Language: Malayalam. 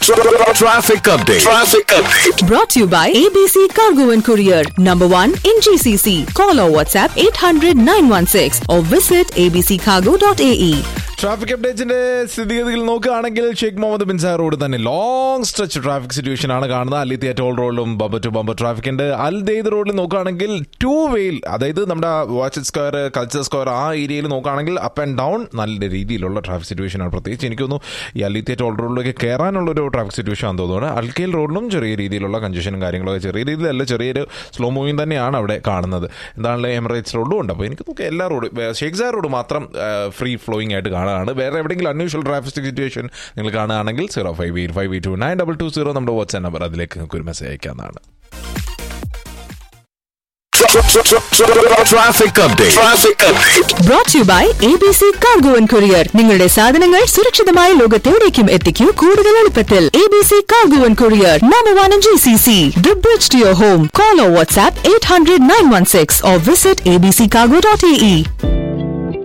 Traffic update. Traffic update. Brought to you by ABC Cargo and Courier, number one in GCC. Call or WhatsApp 800 916 or visit abccargo.ae. Traffic അപ്ഡേറ്റ്സിന്റെ സ്ഥിതിഗതികൾ നോക്കുകയാണെങ്കിൽ ഷെയ്ഖ് മുഹമ്മദ് ബിൻ സാർ റോഡ് തന്നെ ലോങ് സ്ട്രെച്ച് ട്രാഫിക് സിറ്റുവേഷൻ ആണ് കാണുന്നത് അല്ലിത്തിയ ടോൾ റോഡിലും ബമ്പർ ടു ബമ്പർ ട്രാഫിക് ഉണ്ട് അൽ ദെയ്ദ് റോഡിൽ നോക്കുകയാണെങ്കിൽ ടു വേയിൽ അതായത് നമ്മുടെ വാച്ച് സ്ക്വയർ കൾച്ചർ സ്ക്വയർ ആ ഏരിയയിൽ നോക്കുകയാണെങ്കിൽ അപ്പ് ആൻഡ് ഡൗൺ നല്ല രീതിയിലുള്ള ട്രാഫിക് സിറ്റുവേഷൻ ആണ് പ്രത്യേകിച്ച് എനിക്ക് തോന്നുന്നു ഈ അല്ലിത്തിയ ടോൾ റോഡിലേക്ക് കയറാനുള്ള ഒരു ട്രാഫിക് സിറ്റുവേഷൻ ആണെന്ന് തോന്നുന്നു അൽക്കേൽ റോഡിലും ചെറിയ രീതിയിലുള്ള കൺജഷനും കാര്യങ്ങളൊക്കെ ചെറിയ രീതിയിലല്ല ചെറിയൊരു സ്ലോ മൂവിങ് തന്നെയാണ് അവിടെ കാണുന്നത് എന്താണല്ലോ എമിറേറ്റ്സ് റോഡും ഉണ്ട് അപ്പോൾ എനിക്ക് തോന്നുന്നു എല്ലാ റോഡ് ഷേഖ് സാർ റോഡ് മാത്രം ഫ്രീ ഫ്ലോയിങ് ആയിട്ട് കാണുകയാണ് വേറെ എവിടെയെങ്കിലും അൺയൂഷ്വൽ ട്രാഫിക് സിറ്റുവേഷൻ നിങ്ങൾ കാണുകയാണെങ്കിൽ zero five eight five eight two nine double two zero നമ്മുടെ വാട്സ്ആപ്പ് നമ്പർ അതിലേക്ക് നിങ്ങൾക്ക് ഒരു മെസ്സേജ് അയക്കാവുന്നതാണ് Traffic update. Traffic update. Brought to you by ABC Cargo and Courier. നിങ്ങളുടെ സാധനങ്ങൾ സുരക്ഷിതമായ ലോകത്തെവിടേക്കും എത്തിക്കൂ കൂടുതൽ എളുപ്പത്തിൽ ABC Cargo and Courier, number one in GCC. The bridge to your home. Call or WhatsApp 800 916 or visit abccargo.ae.